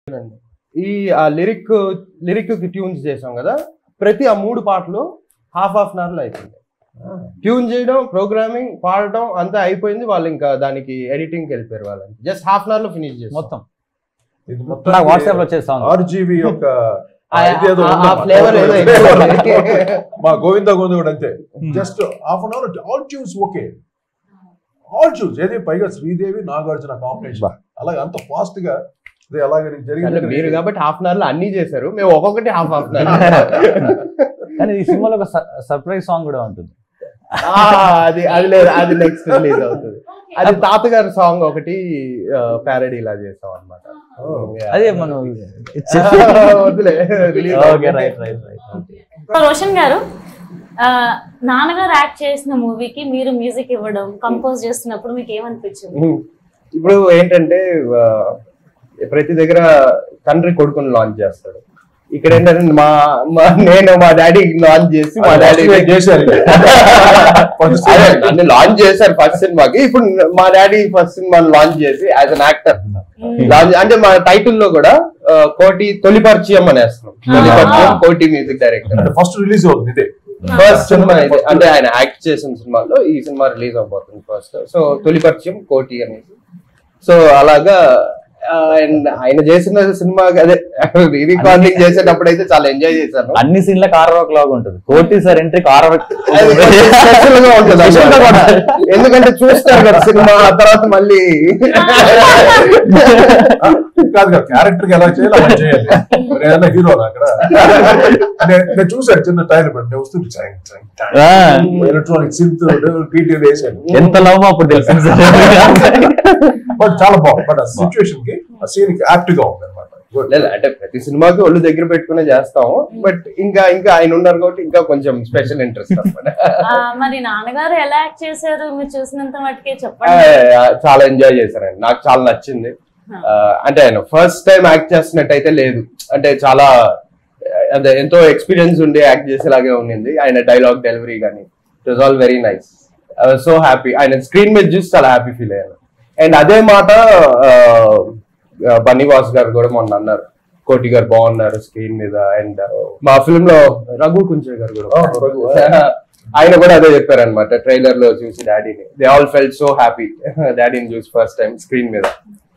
ఈ ఆ lyric lyric కి ట్యూన్స్ చేసాం కదా ప్రతి ఆ మూడు పాటలు హాఫ్ హాఫ్ అన్ అవర్ లో అయిపోయింది ట్యూన్ చేయడం ప్రోగ్రామింగ్ పాడటం అంతా అయిపోయింది వాళ్ళు ఇంకా దానికి ఎడిటింగ్ కి వెళ్ళిపోయారు వాళ్ళని జస్ట్ హాఫ్ అన్ అవర్ లో ఫినిష్ చేసి మొత్తం ఇది నాకు వాట్సాప్ లో వచ్చే సాంగ్ ఆర్జీవి యొక్క ఆ ఇది ఏదో ఆ- ఉందన్నమాట. ఆ ఫ్లేవర్ ఏదో ఎక్కువ ఉంది. మా గోవింద గోవింద కూడా అంతే just half an hour all tunes okay all tunes ఏది పైగా శ్రీదేవి నాగార్జున కాంబినేషన్ అలాగే అంత ఫాస్ట్ గా ఇది అలాగే అంటే జరిగింది మీరు కాబట్టి హాఫ్ అన్ అవర్ లో అన్ని చేశారు మేము ఒక్కొక్కటి హాఫ్ హాఫ్ అన్ అవర్ కానీ ఈ సినిమాలో ఒక సర్ప్రైజ్ సాంగ్ కూడా ఉంటుంది అది అది లేదు అది నెక్స్ట్ రిలీజ్ అవుతుంది అది తాతగారి సాంగ్ ఒకటి ప్యారడీ ఇలా చేసాం అనమాట అదే మనం వద్దులే release ఓకే అవుతుంది. Right right right Roshan garu ఆ, నాన్నగారు యాక్ట్ చేసిన మూవీకి మీరు మ్యూజిక్ ఇవ్వడం కంపోజ్ చేస్తున్నప్పుడు మీకు ఏమనిపించింది ఇప్పుడు ఏంటంటే ఆ, ప్రతి దగ్గర తండ్రి కొడుకుని లాంచ్ చేస్తాడు ఇక్కడ ఏంటంటే మా మా- నేను మా డాడీ లాంచ్ చేసి మా డాడీ చేశారు అదే, నన్ను లాంచ్ చేశారు ఫస్ట్ సినిమాకి ఇప్పుడు మా డాడీ ఫస్ట్ సినిమాని లాంచ్ చేసి యాజ్ అన్ యాక్టర్ లాంచ్ అంటే మా టైటిల్ లో కూడా ఆ, కోటి తొలి పరిచయం అనేస్తున్నాం తొలి పరిచయం కోటి మ్యూజిక్ డైరెక్టర్ అంటే ఫస్ట్ రిలీజ్ అవుతుంది ఇదే ఫస్ట్ సినిమా ఇది అంటే ఆయన యాక్ట్ చేసిన సినిమాలో ఈ సినిమా రిలీజ్ అవబోతుంది ఫస్ట్ సో తొలి పరిచయం కోటి అనేది సో అలాగా అండ్ ఆయన చేసిన సినిమా అదే రికార్డింగ్ చేసేటప్పుడు అయితే చాలా ఎంజాయ్ చేశాను అన్ని సీన్ల కారవక్ లాగా ఉంటుంది కోటి సార్ ఎంట్రీ కారవక్ అది special గా ఉంటుంది అన్నమాట. ఎందుకంటే చూస్తారు కదా సినిమా ఆ తర్వాత మళ్ళీ కాదు కదా క్యారెక్టర్ కి ఎలా చేయాలి అలా చేయాలి మరి ఏదైనా హీరో అక్కడ నేను నేను చూసాను చిన్న టైర్ బట్ నేను వస్తుంది ఎలక్ట్రానిక్ సింత్ పీటీ వేసాను ఎంత లవ్ అప్పుడు తెలిసింది సార్ బట్ చాలా బాగుంది బట్ ఆ సిచ్యువేషన్ కి ఆ సీన్ కి యాప్ట్ గా ఉంది అనమాట లేదు అంటే ప్రతి సినిమాకి ఒళ్ళు దగ్గర పెట్టుకునే చేస్తాం బట్ ఇంకా ఇంకా ఆయన ఉన్నారు కాబట్టి ఇంకా కొంచెం స్పెషల్ ఇంట్రెస్ట్ అనమాట ఆ, మరి నాన్నగారు ఎలా యాక్ట్ చేశారు మీరు చూసినంత మటుకే చెప్పండి చాలా ఎంజాయ్ చేశానండి నాకు చాలా నచ్చింది ఆ, అంటే ఆయన ఫస్ట్ టైం యాక్ట్ చేస్తున్నట్టయితే లేదు అంటే చాలా ఆ, అదే ఎంతో ఎక్స్పీరియన్స్ ఉండి యాక్ట్ చేసేలాగే ఉండింది ఆయన డైలాగ్ డెలివరీ కానీ it was all very nice so happy ఆయన స్క్రీన్ మీద చూసి చాలా హ్యాపీ ఫీల్ అయ్యాను అండ్ అదే మాట బన్నీవాస్ గారు కూడా మొన్న అన్నారు కోటి గారు బాగున్నారు స్క్రీన్ మీద అండ్ మా ఫిల్మ్ లో రఘు కుంచే గారు కూడా అవును, రఘు. ఆయన కూడా అదే చెప్పారనమాట ట్రైలర్ లో చూసి డాడీని they all felt so happy డాడీని చూసి ఫస్ట్ టైం స్క్రీన్ మీద